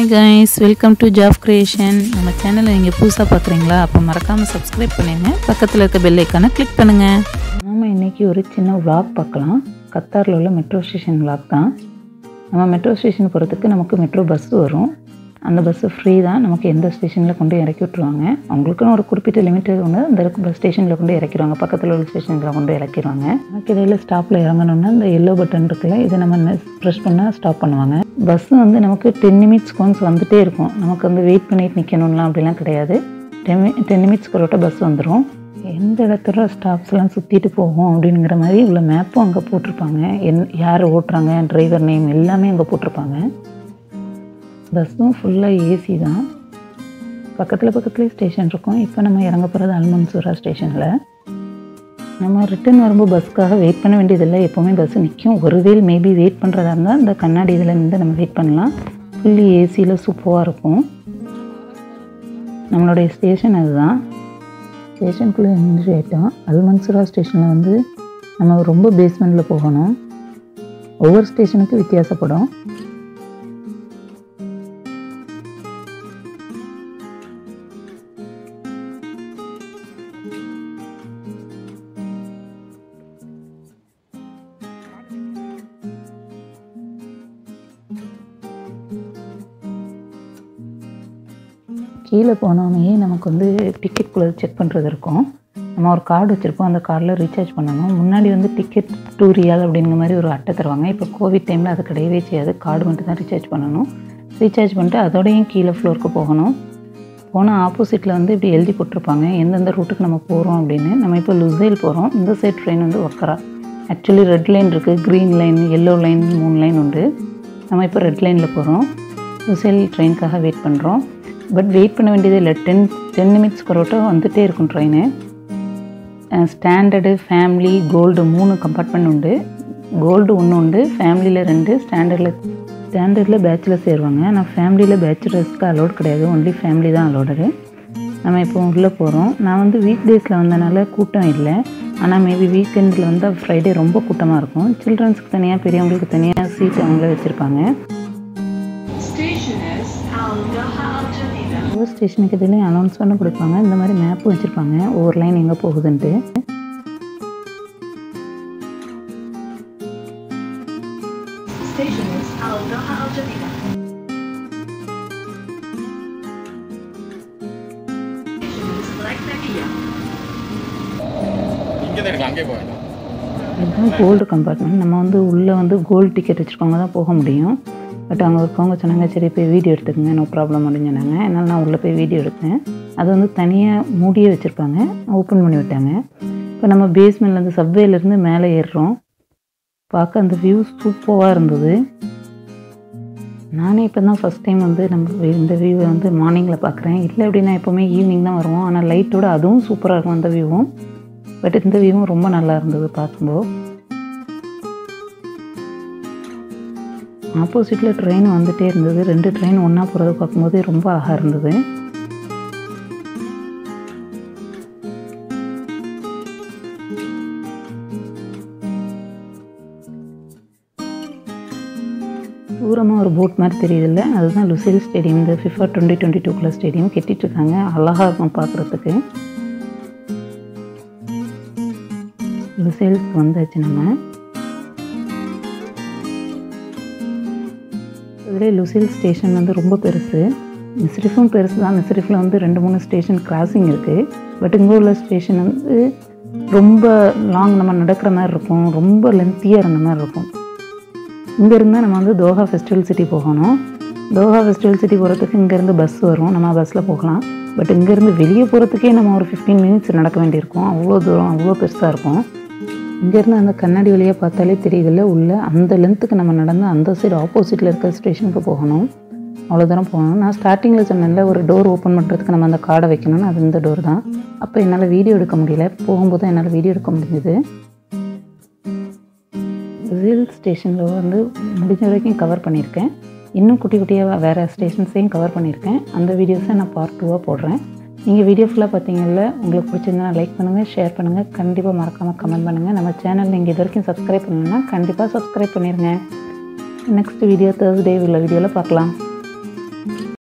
Hi guys welcome to job creation நம்ம சேனலை நீங்கள் புதுசாக பார்க்குறீங்களா அப்போ மறக்காமல் சப்ஸ்கிரைப் பண்ணிடுங்க பக்கத்தில் இருக்க பெல் ஐக்கானை கிளிக் பண்ணுங்கள் நாம் இன்றைக்கி ஒரு சின்ன vlog பார்க்கலாம் கத்தாரில் உள்ள மெட்ரோ ஸ்டேஷன் vlog தான் நம்ம மெட்ரோ ஸ்டேஷன் போகிறதுக்கு நமக்கு மெட்ரோ பஸ் வரும் அந்த பஸ்ஸு ஃப்ரீ தான் நமக்கு எந்த ஸ்டேஷனில் கொண்டு இறக்கி விட்ருவாங்க அவங்களுக்குன்னு ஒரு குறிப்பிட்ட லிமிட்டட் ஒன்று அந்த பஸ் ஸ்டேஷனில் கொண்டு இறக்கிடுவாங்க பக்கத்தில் உள்ள ஸ்டேஷனில் கொண்டு இறக்கிடுவாங்க நமக்கு இடையில ஸ்டாப்பில் இறங்கணுன்னா இந்த எல்லோ பட்டன் இருக்குல்ல இதை நம்ம ப்ரெஸ் பண்ணால் ஸ்டாப் பண்ணுவாங்க பஸ்ஸு வந்து நமக்கு டென் நிமிட்ஸ் ஒன்ஸ் வந்துட்டே இருக்கும் நமக்கு வந்து வெயிட் பண்ணிட்டு நிற்கணும்லாம் அப்படிலாம் கிடையாது டென் டென் நிமிட்ஸ்க்கு ஒரு பஸ் வந்துடும் எந்த இடத்துல ஸ்டாப்ஸ்லாம் சுற்றிட்டு போகும் அப்படிங்கிற மாதிரி உள்ள மேப்பும் அங்கே போட்டிருப்பாங்க என் யார் ஓட்டுறாங்க டிரைவர் நேம் எல்லாமே அங்கே போட்டிருப்பாங்க பஸ்ஸும் ஃபுல்லாக ஏசி தான் பக்கத்தில் பக்கத்துலேயே ஸ்டேஷன் இருக்கும் இப்போ நம்ம இறங்க போகிறது அல்மன்சூரா ஸ்டேஷனில் நம்ம ரிட்டர்ன் வரும்போது பஸ்க்காக வெயிட் பண்ண வேண்டியதில்லை எப்போவுமே பஸ் நிற்கும் ஒருவேள் மேபி வெயிட் பண்ணுறதா இருந்தால் இந்த கண்ணாடி இதில் இருந்து நம்ம வெயிட் பண்ணலாம் ஃபுல்லி ஏசியில் சூப்பராக இருக்கும் நம்மளுடைய ஸ்டேஷன் அதுதான் ஸ்டேஷனுக்குள்ளே என்ட்ரி ஆகிட்டோம் அல்மன்சுரா ஸ்டேஷனில் வந்து நம்ம ரொம்ப பேஸ்மெண்ட்டில் போகணும் ஒவ்வொரு ஸ்டேஷனுக்கும் வித்தியாசப்படும் கீழே போனோடனே நமக்கு வந்து டிக்கெட் குள்ள செக் பண்ணுறது இருக்கும் நம்ம ஒரு கார்டு வச்சுருப்போம் அந்த கார்டில் ரீசார்ஜ் பண்ணணும் முன்னாடி வந்து டிக்கெட் டூ ரியால் அப்படிங்கிற மாதிரி ஒரு அட்டை தருவாங்க இப்போ கோவிட் டைமில் அது கிடையவே செய்யாது கார்டு மட்டும் தான் ரீசார்ஜ் பண்ணணும் ரீசார்ஜ் பண்ணிட்டு அதோடையும் கீழே ஃப்ளோருக்கு போகணும் போனால் ஆப்போசிட்டில் வந்து இப்படி எழுதி போட்டிருப்பாங்க எந்தெந்த ரூட்டுக்கு நம்ம போகிறோம் அப்படின்னு நம்ம இப்போ லுசைல் போகிறோம் இந்த சைட் ட்ரெயின் வந்து ஒக்கரா ஆக்சுவலி ரெட் லைன் இருக்குது க்ரீன் லைன் எல்லோ லைன் மூணு லைன் உண்டு நம்ம இப்போ ரெட் லைனில் போகிறோம் லுசைல் ட்ரெயினுக்காக வெயிட் பண்ணுறோம் பட் வெயிட் பண்ண வேண்டியது இல்லை டென் டென் நிமிட்ஸ் கொரோட்டோ வந்துகிட்டே இருக்கும் ட்ரெயின் ஸ்டாண்டர்டு ஃபேமிலி கோல்டு மூணு கம்பார்ட்மெண்ட் உண்டு கோல்டு ஒன்று உண்டு ஃபேமிலியில் ரெண்டு ஸ்டாண்டர்டில் ஸ்டாண்டர்டில் பேச்சுலர்ஸ் சேருவாங்க ஆனால் ஃபேமிலியில் பேச்சுலர்ஸ்க்கு அலோட் கிடையாது ஒன்லி ஃபேமிலி தான் அலோடடு நம்ம இப்போ உள்ளே போகிறோம் நான் வந்து வீக் டேஸில் வந்தனால கூட்டம் இல்லை ஆனால் மேபி வீக்கெண்டில் வந்தால் ஃப்ரைடே ரொம்ப கூட்டமாக இருக்கும் சில்ட்ரன்ஸ்க்கு தனியாக பெரியவங்களுக்கு தனியாக சீட் அவங்களே வச்சுருப்பாங்க ஒவ்வொரு ஸ்டேஷனுக்கு இதுலேயும் அனௌன்ஸ் பண்ண கொடுப்பாங்க இந்த மாதிரி மேப் வச்சுருப்பாங்க ஒவ்வொரு லைன் எங்கே போகுதுன்ட்டு Station is Al Doha Al Jadida. Station is Black Nakia. இங்கே தான் இருக்கு அங்கே போவேன் இதுதான் கோல்டு கம்பார்ட்மெண்ட் நம்ம வந்து உள்ளே வந்து கோல்டு டிக்கெட் வச்சுருக்கவங்க தான் போக முடியும் பட் அங்கே இருக்கவங்க சொன்னாங்க சரி போய் வீடியோ எடுத்துக்கங்க நோ ப்ராப்ளம் அப்படின்னு சொன்னாங்க அதனால் நான் உள்ளே போய் வீடியோ எடுத்தேன் அது வந்து தனியாக மூடியே வச்சுருப்பாங்க ஓப்பன் பண்ணி விட்டாங்க இப்போ நம்ம பேஸ்மெண்ட்லேருந்து சப்வேலேருந்து மேலே ஏறுறோம் பார்க்க அந்த வியூ சூப்பராக இருந்தது நானே இப்போ தான் ஃபஸ்ட் டைம் வந்து நம்ம இந்த வியூவை வந்து மார்னிங்கில் பார்க்குறேன் இல்லை அப்படின்னா எப்போவுமே ஈவினிங் தான் வருவோம் ஆனால் லைட்டோட அதுவும் சூப்பராக இருக்கும் அந்த வியூவும் பட் இந்த வியூவும் ரொம்ப நல்லா இருந்தது பார்க்கும்போது ஆப்போசிட்டில் ட்ரெயின் வந்துகிட்டே இருந்தது ரெண்டு ட்ரெயின் ஒன்றா போகிறத பார்க்கும்போது ரொம்ப அழகாக இருந்தது தூரமாக ஒரு போட் மாதிரி தெரியுதுல்ல அதுதான் லுசேல் ஸ்டேடியம் இந்த ஃபிஃபா டுவெண்ட்டி டுவெண்ட்டி டூக்குள்ள ஸ்டேடியம் கட்டிட்டு இருக்காங்க அழகாக இருக்கும் பார்க்குறதுக்கு லுசேல்ஸ்க்கு வந்தாச்சு நம்ம இதில் லுசில் ஸ்டேஷன் வந்து ரொம்ப பெருசு மிஸ்ரிஃபும் பெருசு தான் மிஸ்ரிஃபில் வந்து ரெண்டு மூணு ஸ்டேஷன் கிராசிங் இருக்குது பட் இங்கே உள்ள ஸ்டேஷன் வந்து ரொம்ப லாங் நம்ம நடக்கிற மாதிரி இருக்கும் ரொம்ப லென்த்தியாக இருந்த மாதிரி இருக்கும் இங்கே இருந்தால் நம்ம வந்து தோஹா ஃபெஸ்டிவல் சிட்டி போகணும் தோஹா ஃபெஸ்டிவல் சிட்டி போகிறதுக்கு இங்கேருந்து பஸ் வரும் நம்ம பஸ்ஸில் போகலாம் பட் இங்கேருந்து வெளியே போகிறதுக்கே நம்ம ஒரு ஃபிஃப்டீன் மினிட்ஸ் நடக்க வேண்டியிருக்கும் அவ்வளோ தூரம் அவ்வளோ பெருசாக இருக்கும் இங்கேருந்து அந்த கண்ணாடி வழியாக பார்த்தாலே தெரியுதுல்ல உள்ள அந்த லென்த்துக்கு நம்ம நடந்து அந்த சைடு ஆப்போசிட்டில் இருக்க ஸ்டேஷனுக்கு போகணும் அவ்வளோ தூரம் போகணும் நான் ஸ்டார்டிங்கில் சொன்னேன்ல ஒரு டோர் ஓப்பன் பண்ணுறதுக்கு நம்ம அந்த கார்டை வைக்கணும்னு அது இந்த டோர் தான் அப்போ என்னால் வீடியோ எடுக்க முடியல போகும்போது என்னால் வீடியோ எடுக்க முடிஞ்சது ரில் ஸ்டேஷனில் வந்து முடிஞ்ச வரைக்கும் கவர் பண்ணியிருக்கேன் இன்னும் குட்டி குட்டியாக வேறு ஸ்டேஷன்ஸையும் கவர் பண்ணியிருக்கேன் அந்த வீடியோஸை நான் பார்ட் டூவாக போடுறேன் நீங்கள் வீடியோ ஃபுல்லாக பார்த்தீங்கல்ல உங்களுக்கு பிடிச்சிருந்தா லைக் பண்ணுங்கள் ஷேர் பண்ணுங்கள் கண்டிப்பாக மறக்காமல் கமெண்ட் பண்ணுங்கள் நம்ம சேனல் நீங்கள் இது வரைக்கும் சப்ஸ்கிரைப் பண்ணணும்னா கண்டிப்பாக சப்ஸ்கிரைப் பண்ணிடுங்க நெக்ஸ்ட் வீடியோ தேர்ஸ்டே உள்ள வீடியோவில் பார்க்கலாம்